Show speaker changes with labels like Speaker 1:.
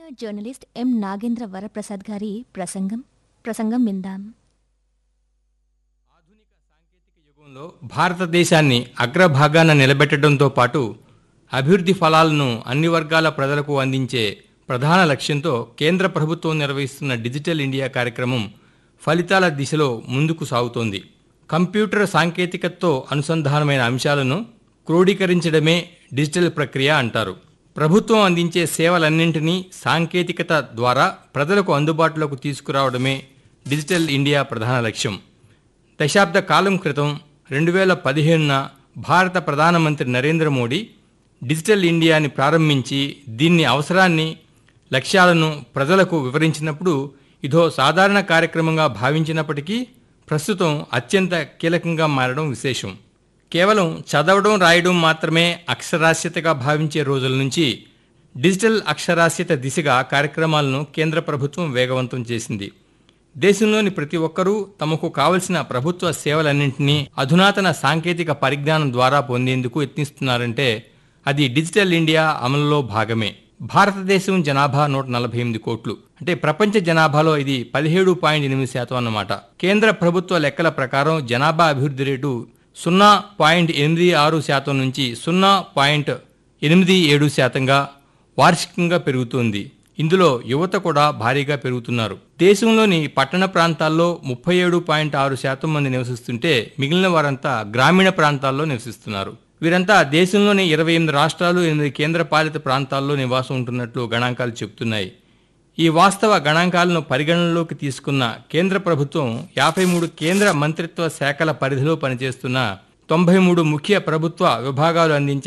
Speaker 1: journalist ఎం నాగేంద్ర వరప్రసాద్ గారి ప్రసంగం ప్రసంగం విందాం
Speaker 2: యుగంలో భారతదేశాన్ని అగ్రభాగాన నిలబెట్టడంతో పాటు అభివృద్ధి ఫలాలను అన్ని వర్గాల ప్రజలకు అందించే ప్రధాన లక్ష్యంతో కేంద్ర ప్రభుత్వం నిర్వహిస్తున్న డిజిటల్ ఇండియా కార్యక్రమం ఫలితాల దిశలో ముందుకు సాగుతోంది కంప్యూటర్ సాంకేతికతతో అనుసంధానమైన అంశాలను క్రోడీకరించడమే డిజిటల్ ప్రక్రియ అంటారు ప్రభుత్వం అందించే సేవలన్నింటినీ సాంకేతికత ద్వారా ప్రజలకు అందుబాటులోకి తీసుకురావడమే డిజిటల్ ఇండియా ప్రధాన లక్ష్యం దశాబ్ద కాలం క్రితం రెండు వేల పదిహేనున భారత ప్రధానమంత్రి నరేంద్ర మోడీ డిజిటల్ ఇండియాని ప్రారంభించి దీన్ని అవసరాన్ని లక్ష్యాలను ప్రజలకు వివరించినప్పుడు ఇదో సాధారణ కార్యక్రమంగా భావించినప్పటికీ ప్రస్తుతం అత్యంత కీలకంగా మారడం విశేషం కేవలం చదవడం రాయడం మాత్రమే అక్షరాస్యతగా భావించే రోజుల నుంచి డిజిటల్ అక్షరాస్యత దిశగా కార్యక్రమాలను కేంద్ర ప్రభుత్వం వేగవంతం చేసింది దేశంలోని ప్రతి ఒక్కరూ తమకు కావలసిన ప్రభుత్వ సేవలన్నింటినీ అధునాతన సాంకేతిక పరిజ్ఞానం ద్వారా పొందేందుకు యత్నిస్తున్నారంటే అది డిజిటల్ ఇండియా అమలులో భాగమే భారతదేశం జనాభా నూట నలభై ఎనిమిది కోట్లు అంటే ప్రపంచ జనాభాలో ఇది పదిహేడు పాయింట్ ఎనిమిది శాతం అన్నమాట కేంద్ర ప్రభుత్వ లెక్కల ప్రకారం జనాభా అభివృద్ధి రేటు సున్నా పాయింట్ ఎనిమిది ఆరు శాతం నుంచి సున్నా పాయింట్ ఎనిమిది ఏడు శాతంగా వార్షికంగా పెరుగుతోంది ఇందులో యువత కూడా భారీగా పెరుగుతున్నారు దేశంలోని పట్టణ ప్రాంతాల్లో ముప్పై ఏడు పాయింట్ ఆరు శాతం మంది నివసిస్తుంటే మిగిలిన వారంతా గ్రామీణ ప్రాంతాల్లో నివసిస్తున్నారు వీరంతా దేశంలోని ఇరవై ఎనిమిది రాష్ట్రాలు ఎనిమిది కేంద్ర పాలిత ప్రాంతాల్లో నివాసం ఉంటున్నట్లు గణాంకాలు చెబుతున్నాయి ఈ వాస్తవ గణాంకాలను పరిగణనలోకి తీసుకున్న కేంద్ర ప్రభుత్వం యాభై మూడు కేంద్ర మంత్రిత్వ శాఖల పరిధిలో పనిచేస్తున్న తొంభై మూడు ముఖ్య ప్రభుత్వ విభాగాలు అందించే